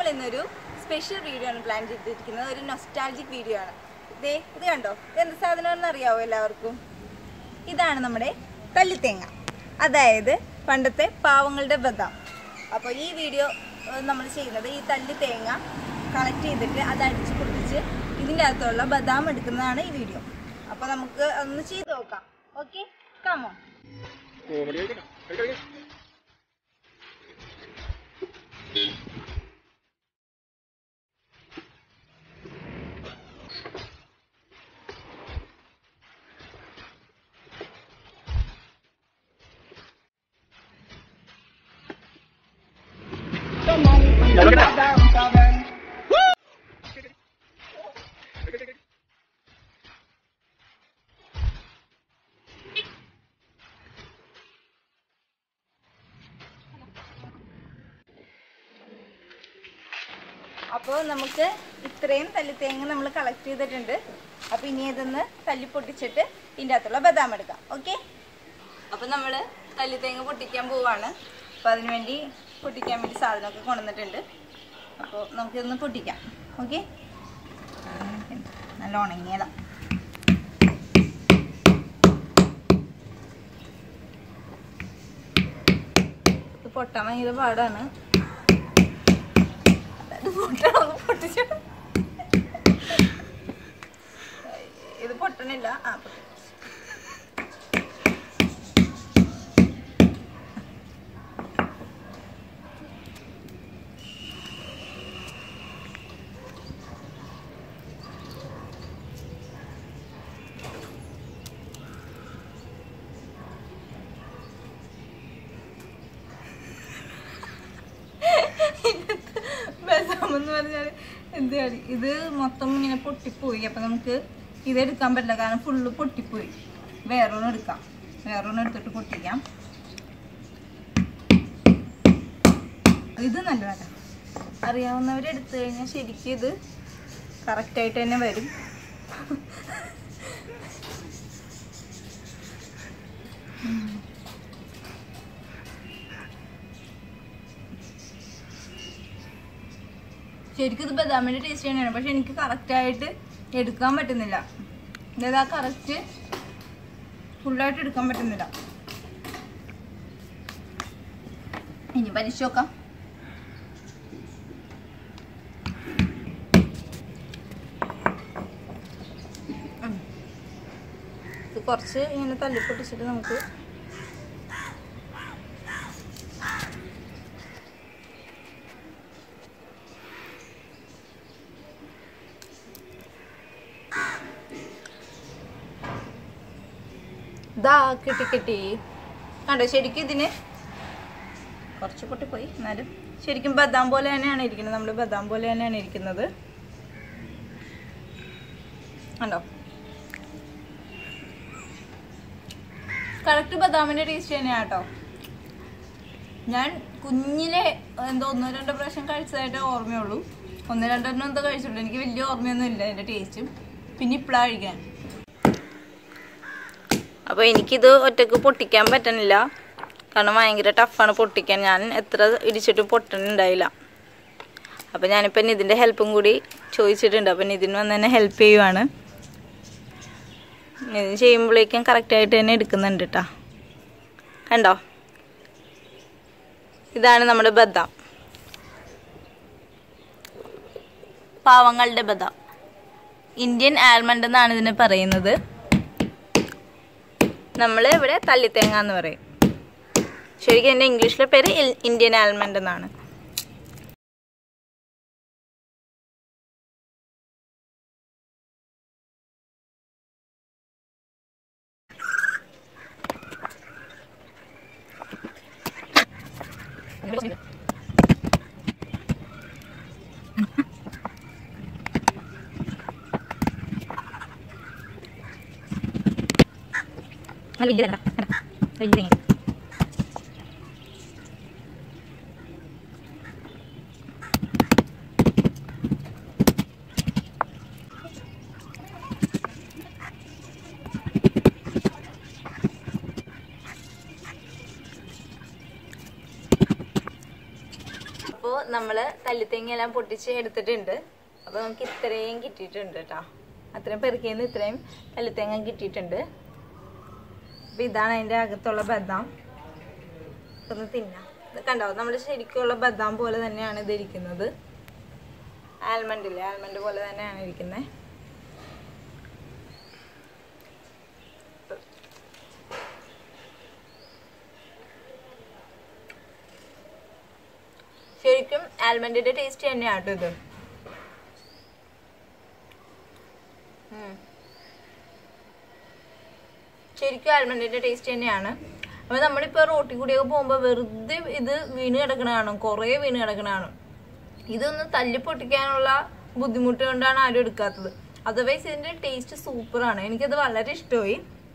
നമ്മൾ ഇന്നൊരു special video ആണ് പ്ലാൻ ചെയ്തിരിക്കുന്നത് ഒരു നൊസ്റ്റാൾജിക് വീഡിയോ ആണ് ഇതേ ഇത് കണ്ടോ ഇത് എന്ത് സാധനമാണെന്ന് അറിയാവോ എല്ലാവർക്കും ഇതാണ് നമ്മുടെ തല്ലിത്തേങ്ങ അതായത് പണ്ടത്തെ പാവങ്ങളുടെ ബദാം അപ്പോൾ ഈ വീഡിയോ നമ്മൾ ചെയ്യുന്നത് ഈ തല്ലി തേങ്ങ കളക്ട് ചെയ്തിട്ട് അത് അടിച്ച് പൊട്ടിച്ച് ഇതിൻ്റെ അകത്തുള്ള ബദാം എടുക്കുന്നതാണ് ഈ വീഡിയോ അപ്പോൾ നമുക്ക് ഒന്ന് ചെയ്ത് നോക്കാം ഓക്കെ കമോ അപ്പോൾ നമുക്ക് ഇത്രയും തല്ലിത്തേങ്ങ നമ്മൾ കളക്ട് ചെയ്തിട്ടുണ്ട് അപ്പോൾ ഇനി ഇതൊന്ന് തല്ലി പൊട്ടിച്ചിട്ട് ഇതിൻ്റെ അകത്തുള്ള ബദാം എടുക്കാം ഓക്കെ അപ്പോൾ നമ്മൾ തല്ലിത്തേങ്ങ പൊട്ടിക്കാൻ പോവാണ് അപ്പോൾ അതിന് വേണ്ടി പൊട്ടിക്കാൻ വേണ്ടി സാധനമൊക്കെ കൊണ്ടുവന്നിട്ടുണ്ട് അപ്പോൾ നമുക്കിതൊന്ന് പൊട്ടിക്കാം ഓക്കെ നല്ല ഉണങ്ങിയതാ ഇത് പൊട്ടാൻ ഭയങ്കര പാടാണ് അത് പൊട്ടണം പൊട്ടിച്ചു ഇത് പൊട്ടണില്ല ആ പൊട്ടി. ബദാം എന്ന് പറഞ്ഞാൽ എന്താണ് ഇത് മൊത്തം ഇങ്ങനെ പൊട്ടിപ്പോയി അപ്പം നമുക്ക് ഇതെടുക്കാൻ പറ്റില്ല കാരണം ഫുള്ള് പൊട്ടിപ്പോയി വേറൊന്നും എടുക്കാം വേറൊന്നും എടുത്തിട്ട് പൊട്ടിക്കാം ഇത് നല്ലതാണ് അറിയാവുന്നവർ എടുത്തു കഴിഞ്ഞാൽ ശരിക്കും ഇത് കറക്റ്റായിട്ട് തന്നെ വരും ശരിക്കും ഇത് ബദാമിൻ്റെ ടേസ്റ്റ് തന്നെയാണ് പക്ഷെ എനിക്ക് കറക്റ്റായിട്ട് എടുക്കാൻ പറ്റുന്നില്ല അതായത് ആ കറക്റ്റ് ഫുള്ളായിട്ട് എടുക്കാൻ പറ്റുന്നില്ല ഇനി പരീക്ഷ നോക്കാം ഉം. ഇത് കുറച്ച് ഇങ്ങനെ തല്ലിപ്പൊട്ടിച്ചിട്ട് നമുക്ക് ദാ കിട്ടി കിട്ടി കണ്ടോ ശരിക്കും ഇതിന് കുറച്ച് പൊട്ടിപ്പോയി എന്നാലും ശരിക്കും ബദാം പോലെ തന്നെയാണ് ഇരിക്കുന്നത് നമ്മൾ ബദാം പോലെ തന്നെയാണ് ഇരിക്കുന്നത് കണ്ടോ കറക്റ്റ് ബദാമിൻ്റെ ടേസ്റ്റ് തന്നെയാണ് കേട്ടോ ഞാൻ കുഞ്ഞിലെ എന്തോ ഒന്നോ രണ്ടോ പ്രാവശ്യം കഴിച്ചതായിട്ട് ഓർമ്മയുള്ളൂ ഒന്ന് രണ്ടെണ്ണം എന്തോ കഴിച്ചിട്ടുള്ളൂ എനിക്ക് വലിയ ഓർമ്മയൊന്നും ഇല്ല അതിൻ്റെ ടേസ്റ്റും പിന്നെ ഇപ്പോഴാണ് കഴിക്കാൻ അപ്പോൾ എനിക്കിത് ഒറ്റക്ക് പൊട്ടിക്കാൻ പറ്റണില്ല കാരണം ഭയങ്കര ടഫാണ് പൊട്ടിക്കാൻ ഞാൻ എത്ര ഇടിച്ചിട്ടും പൊട്ടണുണ്ടായില്ല അപ്പോൾ ഞാനിപ്പോൾ നിതിൻ്റെ ഹെൽപ്പും കൂടി ചോദിച്ചിട്ടുണ്ട് അപ്പോൾ നിതിന് വന്ന് എന്നെ ഹെൽപ്പ് ചെയ്യുവാണ് നിതിൻ ചെയ്യുമ്പോഴേക്കും കറക്റ്റായിട്ട് തന്നെ എടുക്കുന്നുണ്ട് കേട്ടോ കണ്ടോ ഇതാണ് നമ്മുടെ ബദാം പാവങ്ങളുടെ ബദാം ഇന്ത്യൻ ആൽമണ്ട് എന്നാണ് ഇതിനെ പറയുന്നത് നമ്മൾ ഇവിടെ തല്ലിത്തേങ്ങ എന്ന് പറയും ശരിക്കും എൻ്റെ ഇംഗ്ലീഷിലെ പേര് ഇൽ- ഇന്ത്യൻ ആൽമണ്ട് എന്നാണ് നല്ല വലിയ വലിയ തേങ്ങ നമ്മൾ തല്ലിത്തേങ്ങ എല്ലാം പൊട്ടിച്ച് എടുത്തിട്ടുണ്ട് അപ്പോൾ നമുക്ക് ഇത്രയും കിട്ടിയിട്ടുണ്ട് കേട്ടോ അത്രയും പെറുക്കിയെന്ന് ഇത്രയും തല്ലിത്തേങ്ങ കിട്ടിയിട്ടുണ്ട് അപ്പോൾ ഇതാണ് അതിൻ്റെ അകത്തുള്ള ബദാം ഒന്ന് തിന്നാം ഇത് കണ്ടോ നമ്മൾ ശരിക്കുള്ള ബദാം പോലെ തന്നെയാണ് ഇത് ഇരിക്കുന്നത് ആൽമണ്ട് ഇല്ലേ ആൽമണ്ട് പോലെ തന്നെയാണ് ഇരിക്കുന്നത് ശരിക്കും ആൽമണ്ടിന്റെ ടേസ്റ്റ് തന്നെയാണ് കേട്ടോ ഇത് ഉം. ശരിക്കും ആൽമണ്ടിന്റെ ടേസ്റ്റ് തന്നെയാണ് അപ്പൊ നമ്മളിപ്പോ റോട്ടിൽ കൂടിയൊക്കെ പോകുമ്പോ വെറുതെ ഇത് വീണ് കിടക്കണ കാണും കുറേ വീണ് കിടക്കണ കാണും ഇതൊന്ന് തല്ലി പൊട്ടിക്കാനുള്ള ബുദ്ധിമുട്ട് കൊണ്ടാണ് ആരും എടുക്കാത്തത് അതർവൈസ് ഇതിന്റെ ടേസ്റ്റ് സൂപ്പറാണ് എനിക്കത് വളരെ ഇഷ്ടമായി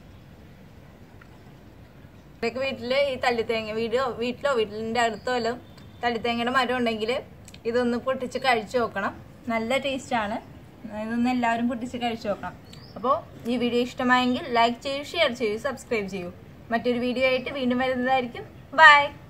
ഇവിടെയൊക്കെ വീട്ടില് ഈ തല്ലിത്തേങ്ങ വീടോ വീട്ടിലോ വീട്ടിലിന്റെ അടുത്തോ വല്ലതും തല്ലിത്തേങ്ങയുടെ മരം ഉണ്ടെങ്കിൽ ഇതൊന്ന് പൊട്ടിച്ച് കഴിച്ചു നോക്കണം നല്ല ടേസ്റ്റ് ആണ് ഇതൊന്ന് എല്ലാവരും പൊട്ടിച്ച് കഴിച്ചു നോക്കണം അപ്പോൾ ഈ വീഡിയോ ഇഷ്ടമായെങ്കിൽ ലൈക്ക് ചെയ്യൂ ഷെയർ ചെയ്യൂ സബ്സ്ക്രൈബ് ചെയ്യൂ മറ്റൊരു വീഡിയോ ആയിട്ട് വീണ്ടും വരുന്നതായിരിക്കും ബൈ